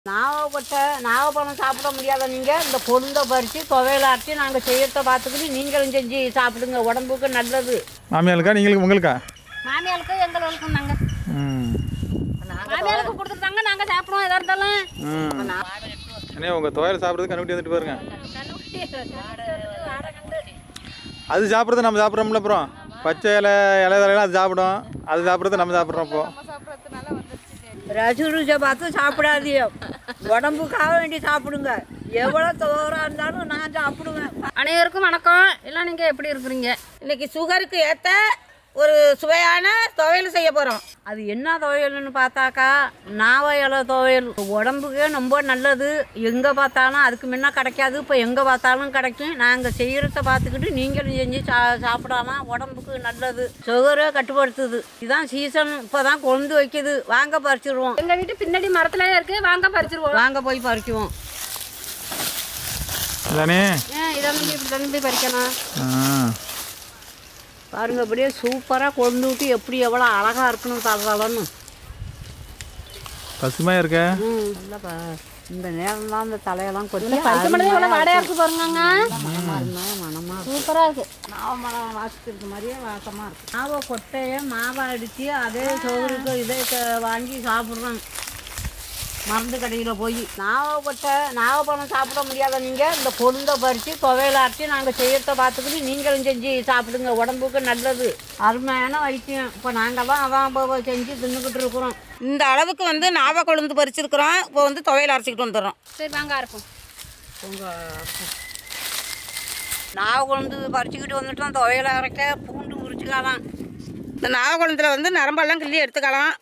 நாகப்பட்ட நாகப்பழம் சாப்பிட முடியாத நீங்கள் இந்த பொருந்தை பறித்து துவையில அரைச்சி நாங்கள் செய்யறத பார்த்துக்கிட்டு நீங்களும் செஞ்சு சாப்பிடுங்க உடம்புக்கு நல்லது மாமியாளுக்கா நீங்களுக்கு உங்களுக்கா மாமியாளுக்கு எங்களுக்கும் நாங்கள் ம் மாமியாளுக்கு கொடுத்துருந்தாங்க நாங்கள் சாப்பிடுவோம் எதாக இருந்தாலும் ம் அண்ணே உங்கள் துவையல் சாப்பிட்றது கண்டுபிடி வந்துட்டு பாருங்க அது சாப்பிட்றது நம்ம சாப்பிட்றோம்ல அப்புறம் பச்சை இலை இலை தலையெல்லாம் அது சாப்பிடும் அது சாப்பிட்றது நம்ம சாப்பிட்றோம் இப்போ ரசி ருசியை பார்த்து சாப்பிடாதீங்க உடம்புக்காக வேண்டி சாப்பிடுங்க எவ்வளோ தூரம் இருந்தாலும் நான் சாப்பிடுவேன் அனைவருக்கும் வணக்கம் எல்லாம் நீங்கள் எப்படி இருக்கிறீங்க இன்னைக்கு சுகருக்கு ஏற்ற ஒரு சுவையான துவையல் செய்ய போகிறோம் அது என்ன துவையல்னு பார்த்தாக்கா நாவ இலை துவையல் உடம்புக்கே ரொம்ப நல்லது எங்கே பார்த்தாலும் அதுக்கு முன்ன கிடைக்காது இப்போ எங்கே பார்த்தாலும் கிடைக்கும் நாங்கள் செய்கிறத பார்த்துக்கிட்டு நீங்களும் செஞ்சு சா சாப்பிடலாம் உடம்புக்கு நல்லது சுகரை கட்டுப்படுத்துது இதுதான் சீசன் இப்போ தான் கொண்டு வைக்குது வாங்க பறிச்சிருவோம் எங்கள் வீட்டு பின்னாடி மரத்துலயே இருக்கு வாங்க பறிச்சிருவோம் வாங்க போய் பறிக்குவோம் தானே ஏன் இதை வந்து இப்படி தம்பி பறிக்கணும் ஆ பாருங்க அப்படியே சூப்பராக கொண்டு விட்டு எப்படி எவ்வளோ அழகாக இருக்கணும் தரலாம்னு பசுமையாக இருக்க ம் இல்லைப்பா இந்த நேரம் தான் இந்த தலையெல்லாம் கொத்தி பறிக்க முடியாது எவ்வளோ வாடையாக இருக்கு பாருங்க மனமாக சூப்பராக இருக்கு நாவமரம் வாசிக்கிறது மாதிரியே வாசமாக இருக்கும் மாவை கொட்டையை மாவை அடித்து அதே சோறுக்கு இதே க- வாங்கி சாப்பிட்றோம் மருந்து கடையில் போய் நாவை கொட்டை நாகப்பழம் சாப்பிட முடியாத நீங்கள் இந்த பொருந்தை பறித்து துவையில அரைச்சி நாங்கள் செய்யறத பார்த்துக்கிட்டு நீங்களும் செஞ்சு சாப்பிடுங்க உடம்புக்கு நல்லது அருமையான வைத்தியம் இப்போ நாங்கள் தான் அதான் இப்போ செஞ்சு தின்னுக்கிட்டு இருக்கிறோம் இந்த அளவுக்கு வந்து நாவ கொழுந்து பறிச்சிருக்கிறோம் இப்போ வந்து துவையல் அரைச்சிக்கிட்டு வந்துடுறோம் சரி வாங்க அரைப்போம் நாவை கொழுந்து பறிச்சுக்கிட்டு வந்துட்டோம் துவையில அரைக்க பூண்டு உரிச்சுக்கலாம் இந்த நாவ கொழுந்துல வந்து நரம்பெல்லாம் கிள்ளி எடுத்துக்கலாம்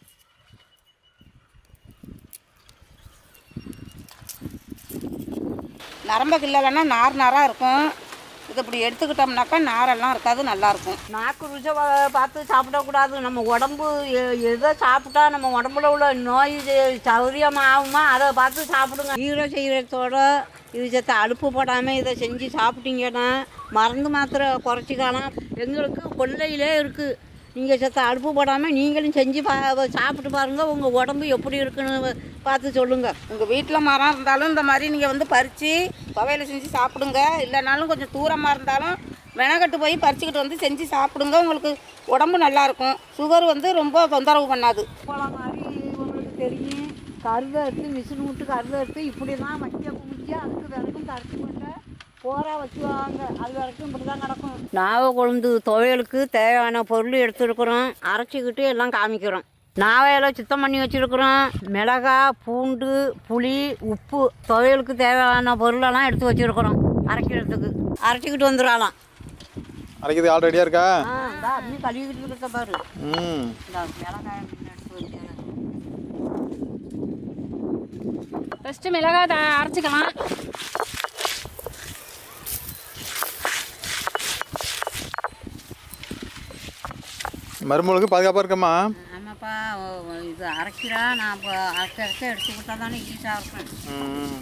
நரம்ப கிள்ளலைன்னா நார் நாராக இருக்கும் இது இப்படி எடுத்துக்கிட்டோம்னாக்கா நாரெல்லாம் இருக்காது நல்லாயிருக்கும் நாக்கு ருசியை பா- பார்த்து சாப்பிடக்கூடாது நம்ம உடம்பு எ- எதை சாப்பிட்டா நம்ம உடம்புல உள்ள நோய் இது சௌரியமாக ஆகுமா அதை பார்த்து சாப்பிடுங்க ஈர செய்கிறதோட இது சேர்த்து அலுப்பு போடாமல் இதை செஞ்சு சாப்பிட்டீங்கன்னா மருந்து மாத்திரை குறைச்சிக்கலாம் எங்களுக்கு கொள்ளையிலே இருக்குது நீங்கள் சேர்த்து அலுப்பு போடாமல் நீங்களும் செஞ்சு பா சாப்பிட்டு பாருங்கள் உங்கள் உடம்பு எப்படி இருக்குன்னு பார்த்து சொல்லுங்கள் உங்கள் வீட்டில் மரம் இருந்தாலும் இந்த மாதிரி நீங்கள் வந்து பறித்து துவையல் செஞ்சு சாப்பிடுங்க இல்லைனாலும் கொஞ்சம் தூரமாக இருந்தாலும் வெனக்கட்டு போய் பறிச்சுக்கிட்டு வந்து செஞ்சு சாப்பிடுங்க உங்களுக்கு உடம்பு நல்லாயிருக்கும் சுகர் வந்து ரொம்ப தொந்தரவு பண்ணாது பழம் மாதிரி உங்களுக்கு தெரியும் கருதை எடுத்து மிஷின் விட்டு கருதை எடுத்து இப்படி தான் வைக்க குமிச்சு அதுக்கு வரைக்கும் கரைச்சி கொண்ட போரா வச்சுவாங்க அது வரைக்கும் இப்படி தான் கிடக்கும் நாவ கொழுந்து துவையலுக்கு தேவையான பொருள் எடுத்துருக்குறோம் அரைச்சிக்கிட்டு எல்லாம் காமிக்கிறோம் நாவையில் சுத்தம் பண்ணி வச்சுருக்குறோம் மிளகா பூண்டு புளி உப்பு துவையலுக்கு தேவையான பொருளெல்லாம் எடுத்து வச்சுருக்குறோம் அரைக்கிறதுக்கு அரைச்சிக்கிட்டு வந்துடலாம் அரைக்கிறது ஆல் ரெடியாக இருக்கா ஆ இந்தா அப்படி கழுவிக்கிட்டு இருக்க பாரு ம் இந்த மிளகாய் எடுத்து வச்சுக்கிறேன் ஃபஸ்ட்டு மிளகாய் த- அரைச்சிக்கலாம் மருமகளுக்கு பாதுகாப்பாக இருக்கம்மா ஆமாப்பா ஓ- ஓ, இது அரைக்கிறா நான் இப்போ அரைச்ச அரைச்ச எடுத்துக்கிட்டா தானே ஈஸியாக இருக்கும் ம்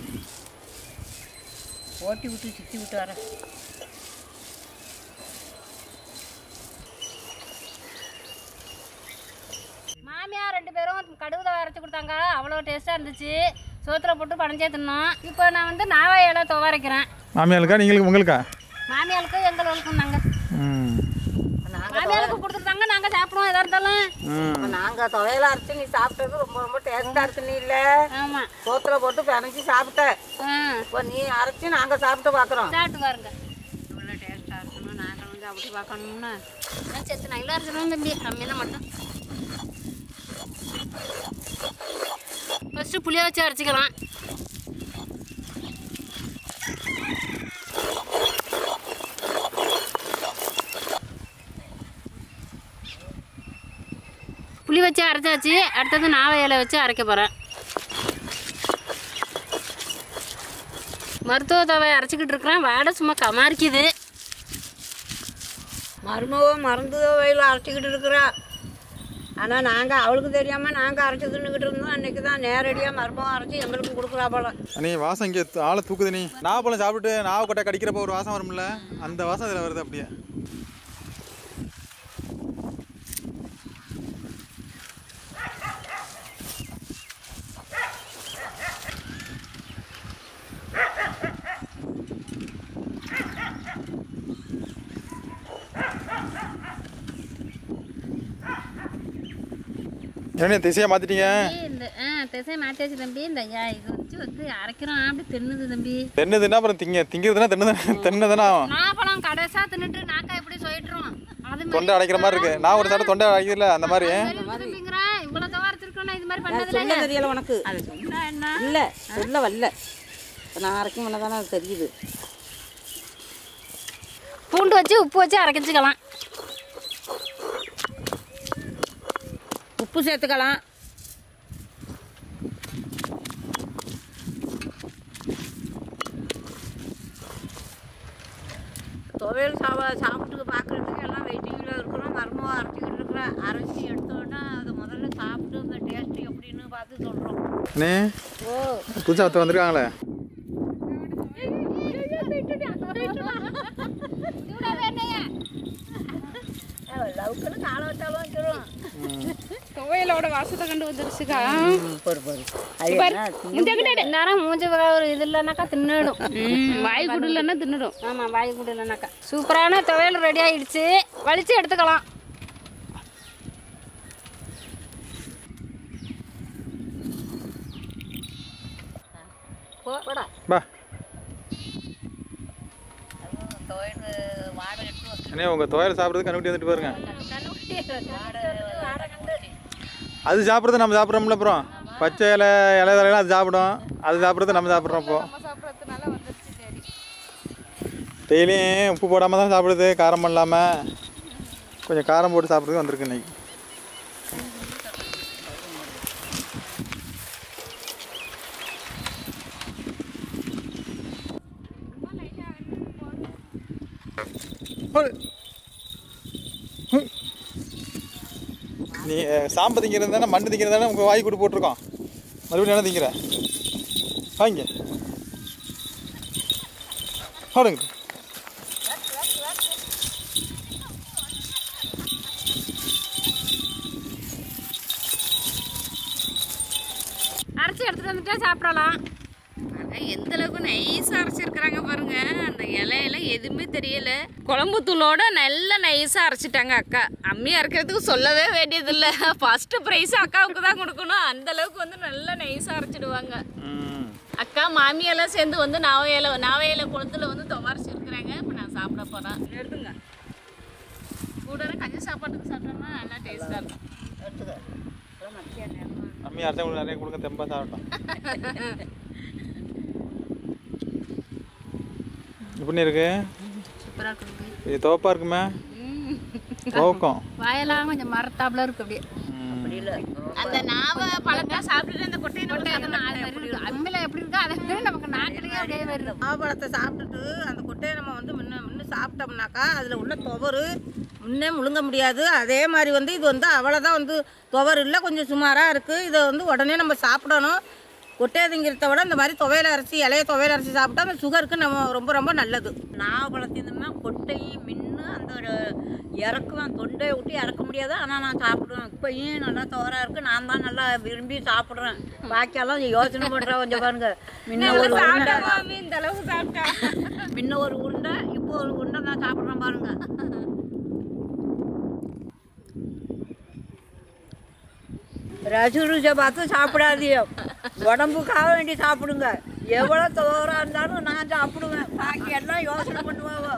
ஓட்டி விட்டு சுற்றி விட்டு வரேன் மாமியார் ரெண்டு பேரும் கடுகுதை அரைச்சி கொடுத்தாங்க அவ்வளோ டேஸ்ட்டாக இருந்துச்சு சோத்துல போட்டு பனஞ்சே தின்னோம் இப்போ நான் வந்து நாவாய் இலை துவரைக்கிறேன் மாமியாளுக்கா நீங்களுக்கு உங்களுக்கா மாமியாளுக்கு எங்களுக்கும் நாங்கள் ம் மாமியாளுக்கு கொடுத்துருந்தாங்க நாங்கள் சாப்பிடுவோம் எதாக இருந்தாலும் ம் நாங்கள் துவையல் அரைச்சி நீ சாப்பிட்டது ரொம்ப ரொம்ப டேஸ்ட்டாக இருக்கு நீ இல்லை ஆமாம் சோத்துல போட்டு பிணைச்சி சாப்பிட்ட ஆ இப்போ நீ அரைச்சி நாங்கள் சாப்பிட்டு பார்க்குறோம் சாப்பிட்டு பாருங்க இவ்வளோ டேஸ்ட்டாக இருக்கணும் நாங்கள் வந்து அப்படி பார்க்கணும்னா நான் செத்து நல்லா இருக்கணும் தம்பி கம்மியாக மட்டும் ஃபஸ்ட்டு புளிய வச்சு அரைச்சிக்கலாம் புளி வச்சு அரைச்சாச்சு அடுத்தது நாவ இலை வச்சு அரைக்க போகிறேன் மருத்துவ தவை அரைச்சிக்கிட்டு இருக்கிறேன் வாடை சும்மா கமாரிக்குது மருமகம் மருந்து வயலில் அரைச்சிக்கிட்டு இருக்கிறா ஆனால் நாங்கள் அவளுக்கு தெரியாமல் நாங்கள் அரைச்சி தின்னுக்கிட்டு இருந்தோம் அன்றைக்கி தான் நேரடியாக மருமகம் அரைச்சி எங்களுக்கு கொடுக்குறா போல நீ வாசம் இங்கே ஆளை தூக்குது நீ நாவப்பழம் சாப்பிட்டு நாவ கொட்டை கடிக்கிறப்ப ஒரு வாசம் வரும்ல அந்த வாசம் இதில் வருது அப்படியே என்ன திசையாக மாற்றிட்டீங்க தம்பி, இந்த ஆ திசையை மாற்றியாச்சு தம்பி இந்த ஐயா இது வச்சு வந்து அரைக்கிறோம் அப்படி தின்னுது தம்பி தென்னுதுன்னா அப்புறம் திங்க திங்கிறதுனா தென்னு தென்னை தானே ஆகும் நாப்பழம் கடைசா தின்னுட்டு நாக்கா எப்படி சொல்லிட்டுரும் அது மாதிரி தொண்டை அடைக்கிற மாதிரி இருக்கு நான் ஒரு தடவை தொண்டை அடைக்கல அந்த மாதிரி தம்பிங்கிறேன் இவ்வளவு தவிர்த்திருக்கோம் இது மாதிரி பண்ணதுல சொல்ல தெரியல உனக்கு அது சொன்னா என்ன இல்லை சொல்ல வரல இப்ப நான் அரைக்கும் பண்ண தானே அது தெரியுது பூண்டு வச்சு உப்பு வச்சு அரைக்கிச்சுக்கலாம் உப்பு சேர்த்துக்கலாம் துவையல் சாவா சாப்பிட்டு பார்க்குறதுக்கு எல்லாம் வெயிட்டிங்கில் இருக்கிறோம் மரமாக அரைச்சிக்கிட்டு இருக்கிறேன் அரைச்சி எடுத்தோன்னா அதை முதல்ல சாப்பிட்டு இந்த டேஸ்ட்டு எப்படின்னு பார்த்து சொல்கிறோம் அண்ணே புதுசாக ஒருத்தர் வந்திருக்காங்களே லவுக்குன்னு காலை வச்சாலும் வச்சிடும் துவையலோட வாசத்தை கண்டு வந்துருச்சுக்கா பொறு பொறு அது என்ன நேரம் மூஞ்சி ஒரு இது இல்லைனாக்கா தின்னுடும் வாய் குடு இல்லைன்னா தின்னுடும் ஆமாம் வாய் கூட இல்லைனாக்கா சூப்பரான துவையல் ரெடி ஆயிடுச்சு வலிச்சு எடுத்துக்கலாம் போடா பா துவையல் வாடகை எடுத்து வந்து அண்ணே உங்கள் துவையல் சாப்பிட்றது கண்ணுக்குட்டி வந்துட்டு பாருங்க அது சாப்பிட்றது நம்ம சாப்பிட்றோம்ல அப்புறம் பச்சை இலை இலை தலையெல்லாம் அது சாப்பிடும் அது சாப்பிட்றது நம்ம சாப்பிட்றோம் இப்போ சாப்பிட்றதுனால வந்துருச்சு சரி டெய்லியும் உப்பு போடாமல் தான் சாப்பிடுது காரம் இல்லாமல் கொஞ்சம் காரம் போட்டு சாப்பிட்றதுக்கு வந்திருக்கு இன்னைக்கு ஹோய். ஹோய். நீ அஹ், சாம்பு திங்கிறது தானே மண் திங்கிறது தானே உங்கள் வாய் கூட்டு போட்டிருக்கோம் மறுபடியும் என்ன திங்கிற வாங்க பாருங்க அரைச்சி எடுத்துட்டு வந்துட்டா சாப்பிடலாம் எந்த அளவுக்கு நைஸா அரைச்சிருக்கிறாங்க பாருங்க அந்த இலையில எதுவுமே தெரியல குழம்பு தூளோட நல்ல நைஸா அரைச்சிட்டாங்க அக்கா அம்மி அரைக்கிறதுக்கு சொல்லவே வேண்டியதில்ல ஃபர்ஸ்ட் ப்ரைஸ் அக்காவுக்கு தான் கொடுக்கணும் அந்த அளவுக்கு வந்து நல்ல நைஸா அரைச்சிடுவாங்க ம் அக்கா மாமியெல்லாம் சேர்ந்து வந்து நாவையில நாவையில குளத்துல வந்து துவரைச்சிருக்கிறாங்க இப்போ நான் சாப்பிட போறேன் எடுத்துங்க கூட கஞ்சி சாப்பாட்டுக்கு சாப்பிட்டோம்னா நல்லா டேஸ்டா இருக்கும் அம்மி அரைச்சா உங்களுக்கு நிறைய கொடுங்க தெம்பா சாப்பிட்டோம் எப்படி இருக்கு சூப்பராக இருக்கு இது துவப்பா இருக்குமே துவக்கம் வாயெல்லாம் கொஞ்சம் மரத்தாப்புல இருக்கு அப்படியே அந்த நாவ பழத்தை சாப்பிட்டுட்டு அந்த கொட்டையை அம்மில எப்படி இருக்கோ அதே மாதிரி நமக்கு நாட்டிலேயே அப்படியே வருது மாம்பழத்தை சாப்பிட்டுட்டு அந்த கொட்டையை நம்ம வந்து முன்ன முன்ன சாப்பிட்டோம்னாக்கா அதில் உள்ள துவரு முன்னே முழுங்க முடியாது அதே மாதிரி வந்து இது வந்து அவ்வளோதான் வந்து துவரு இல்லை கொஞ்சம் சுமாராக இருக்குது இதை வந்து உடனே நம்ம சாப்பிடணும் கொட்டையை திங்கிறத விட இந்த மாதிரி துவையல் அரைச்சி இலைய துவையல் அரைச்சி சாப்பிட்டா அந்த சுகருக்கு நம்ம ரொம்ப ரொம்ப நல்லது நாவப்பழத்தினா கொட்டையும் மின்னு அந்த ஒரு இறக்குவேன் தொண்டையை விட்டு இறக்க முடியாது ஆனால் நான் சாப்பிடுவேன் இப்பயும் நல்லா தோரா இருக்கு நான் தான் நல்லா விரும்பி சாப்பிட்றேன் பாக்கியெல்லாம் யோசனை பண்ணுறேன் கொஞ்சம் பாருங்க முன்ன ஒரு உருண்டை இந்த அளவுக்கு சாப்பிட்டா முன்ன ஒரு உருண்டை இப்போ ஒரு உருண்டை நான் சாப்பிட்றேன் பாருங்க ரசு ருசியை பார்த்து சாப்பிடாதீங்க உடம்புக்காக வேண்டி சாப்பிடுங்க எவ்வளோ தோரா இருந்தாலும் நான் சாப்பிடுவேன் பாக்கி எல்லாம் யோசனை பண்ணுவாவோ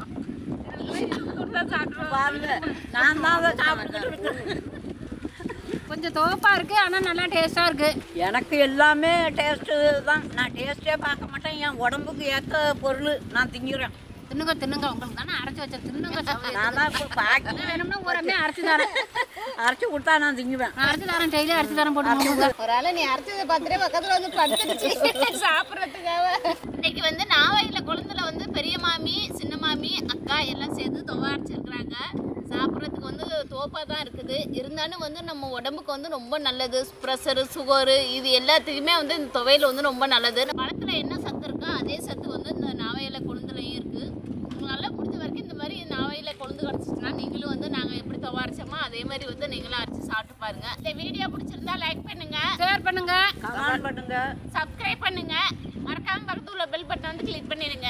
பாருங்க நான் தான் அதை சாப்பிட்டுக்கிட்டு இருக்கேன் கொஞ்சம் துவப்பா இருக்கு ஆனால் நல்லா டேஸ்டா இருக்கு எனக்கு எல்லாமே டேஸ்ட்டு தான் நான் டேஸ்ட்டே பார்க்க மாட்டேன் என் உடம்புக்கு ஏற்ற பொருள் நான் திங்கிறேன் தின்னுங்க தின்னுங்க உங்களுக்கு தானே அரைச்சி வச்ச தின்னுங்க சாப்பிடுங்க. நான் தான் இப்போ பாக்கி வேணும்னா ஊரமே அரைச்சி தரேன் அரைச்சி கொடுத்தா நான் திங்குவேன் நான் அரைச்சி தரேன் டெய்லி அரைச்சி தரேன் போட்டு ஒரு ஆளு நீ அரைச்சதை பார்த்துட்டு பக்கத்துல வந்து படுத்துருச்சு சாப்பிட்றதுக்காக இன்னைக்கு வந்து நாவையில குழந்தைல வந்து பெரிய மாமி சின்ன மாமி அக்கா எல்லாம் சேர்ந்து துவ அரைச்சிருக்கிறாங்க சாப்பிட்றதுக்கு வந்து தோப்பா தான் இருக்குது இருந்தாலும் வந்து நம்ம உடம்புக்கு வந்து ரொம்ப நல்லது ப்ரெஷரு சுகரு இது எல்லாத்துக்குமே வந்து இந்த துவையல் வந்து ரொம்ப நல்லது பழத்துல என்ன சத்து இருக்கோ அதே சத்து வந்து இந்த நாவையில கொழுந்துலையும் இருக்கு உங்களுக்கு நல்லா பிடிச்ச வரைக்கும் இந்த மாதிரி நாவையில கொழுந்து கிடச்சிச்சுன்னா நீங்களும் வந்து நாங்கள் எப்படி துவ அரைச்சோமோ அதே மாதிரி வந்து நீங்களும் அரைச்சி சாப்பிட்டு பாருங்க இந்த வீடியோ பிடிச்சிருந்தா லைக் பண்ணுங்க ஷேர் பண்ணுங்க கமெண்ட் பண்ணுங்க சப்ஸ்கிரைப் பண்ணுங்க மறக்காம பக்கத்துல உள்ள பெல் பட்டன் வந்து கிளிக் பண்ணிடுங்க